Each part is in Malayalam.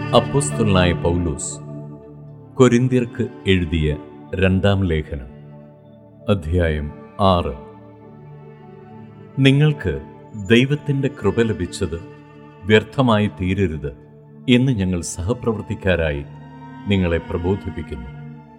അപ്പോസ്തലനായ പൗലോസ് കൊരിന്ത്യർക്ക് എഴുതിയ രണ്ടാം ലേഖനം അധ്യായം ആറ് നിങ്ങൾക്ക് ദൈവത്തിൻ്റെ കൃപ ലഭിച്ചത് വ്യർത്ഥമായി തീരരുത് എന്ന് ഞങ്ങൾ സഹപ്രവർത്തിക്കാരായി നിങ്ങളെ പ്രബോധിപ്പിക്കുന്നു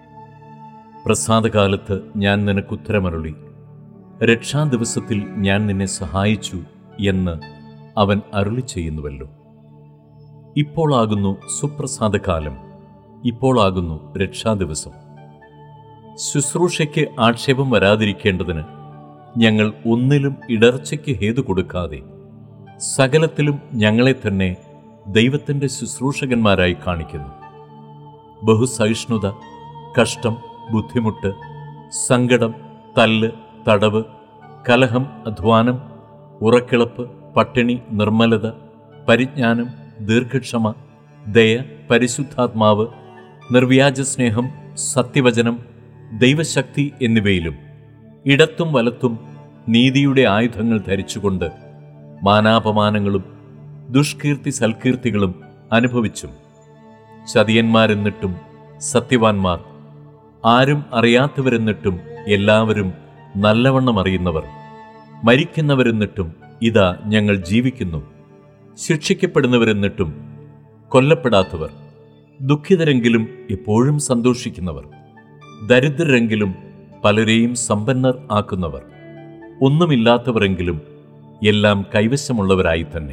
പ്രസാദകാലത്ത് ഞാൻ നിനക്കുത്തരമരുളി രക്ഷാദിവസത്തിൽ ഞാൻ നിന്നെ സഹായിച്ചു എന്ന് അവൻ അരുളി ചെയ്യുന്നുവല്ലോ ഇപ്പോളാകുന്നു സുപ്രസാദകാലം ഇപ്പോളാകുന്നു രക്ഷാദിവസം ശുശ്രൂഷയ്ക്ക് ആക്ഷേപം വരാതിരിക്കേണ്ടതിന് ഞങ്ങൾ ഒന്നിലും ഇടർച്ചയ്ക്ക് ഹേതു കൊടുക്കാതെ സകലത്തിലും ഞങ്ങളെ തന്നെ ദൈവത്തിൻ്റെ ശുശ്രൂഷകന്മാരായി കാണിക്കുന്നു ബഹുസഹിഷ്ണുത കഷ്ടം ബുദ്ധിമുട്ട് സങ്കടം തല്ല് തടവ് കലഹം അധ്വാനം ഉറക്കിളപ്പ് പട്ടിണി നിർമ്മലത പരിജ്ഞാനം ദീർഘക്ഷമ ദയ പരിശുദ്ധാത്മാവ് നിർവ്യാജ സ്നേഹം സത്യവചനം ദൈവശക്തി എന്നിവയിലും ഇടത്തും വലത്തും നീതിയുടെ ആയുധങ്ങൾ ധരിച്ചുകൊണ്ട് മാനാപമാനങ്ങളും ദുഷ്കീർത്തി സൽകീർത്തികളും അനുഭവിച്ചും ചതിയന്മാരെന്നിട്ടും സത്യവാൻമാർ ആരും അറിയാത്തവരെന്നിട്ടും എല്ലാവരും നല്ലവണ്ണം അറിയുന്നവർ മരിക്കുന്നവരെന്നിട്ടും ഇതാ ഞങ്ങൾ ജീവിക്കുന്നു ശിക്ഷിക്കപ്പെടുന്നവരെന്നിട്ടും കൊല്ലപ്പെടാത്തവർ ദുഃഖിതരെങ്കിലും എപ്പോഴും സന്തോഷിക്കുന്നവർ ദരിദ്രരെങ്കിലും പലരെയും സമ്പന്നർ ആക്കുന്നവർ ഒന്നുമില്ലാത്തവരെങ്കിലും എല്ലാം കൈവശമുള്ളവരായി തന്നെ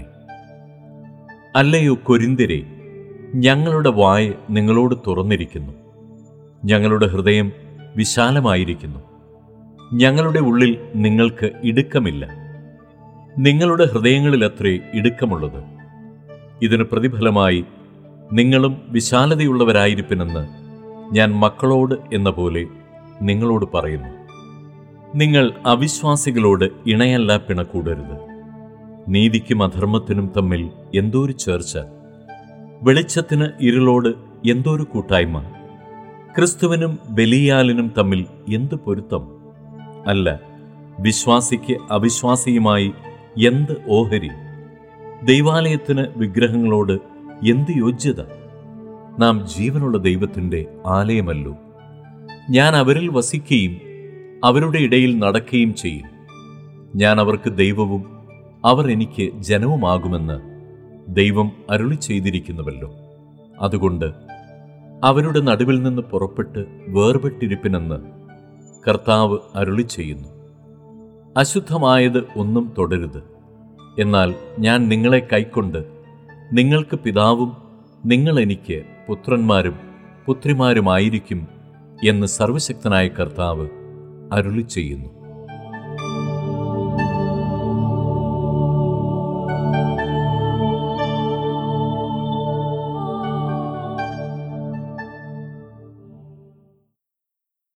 അല്ലയോ കൊരിന്തിരെ ഞങ്ങളുടെ വായ നിങ്ങളോട് തുറന്നിരിക്കുന്നു ഞങ്ങളുടെ ഹൃദയം വിശാലമായിരിക്കുന്നു ഞങ്ങളുടെ ഉള്ളിൽ നിങ്ങൾക്ക് ഇടുക്കമില്ല നിങ്ങളുടെ ഹൃദയങ്ങളിലത്രേ ഇടുക്കമുള്ളത് ഇതിന് പ്രതിഫലമായി നിങ്ങളും വിശാലതയുള്ളവരായിരിപ്പിനെന്ന് ഞാൻ മക്കളോട് എന്ന പോലെ നിങ്ങളോട് പറയുന്നു നിങ്ങൾ അവിശ്വാസികളോട് ഇണയല്ല പിണക്കൂടരുത് നീതിക്കും അധർമ്മത്തിനും തമ്മിൽ എന്തോരു ചേർച്ച വെളിച്ചത്തിന് ഇരുളോട് എന്തോരു കൂട്ടായ്മ ക്രിസ്തുവിനും ബലിയാലിനും തമ്മിൽ എന്ത് പൊരുത്തം അല്ല വിശ്വാസിക്ക് അവിശ്വാസിയുമായി എന്ത് ഓഹരി ദൈവാലയത്തിന് വിഗ്രഹങ്ങളോട് എന്ത് യോഗ്യത നാം ജീവനുള്ള ദൈവത്തിൻ്റെ ആലയമല്ലോ ഞാൻ അവരിൽ വസിക്കുകയും അവരുടെ ഇടയിൽ നടക്കുകയും ചെയ്യും ഞാൻ അവർക്ക് ദൈവവും അവർ എനിക്ക് ജനവുമാകുമെന്ന് ദൈവം അരുളി ചെയ്തിരിക്കുന്നുവല്ലോ അതുകൊണ്ട് അവരുടെ നടുവിൽ നിന്ന് പുറപ്പെട്ട് വേർപെട്ടിരിപ്പിനെന്ന് കർത്താവ് അരുളി ചെയ്യുന്നു അശുദ്ധമായത് ഒന്നും തുടരുത് എന്നാൽ ഞാൻ നിങ്ങളെ കൈക്കൊണ്ട് നിങ്ങൾക്ക് പിതാവും നിങ്ങൾ എനിക്ക് പുത്രന്മാരും പുത്രിമാരുമായിരിക്കും എന്ന് സർവശക്തനായ കർത്താവ് അരുളി ചെയ്യുന്നു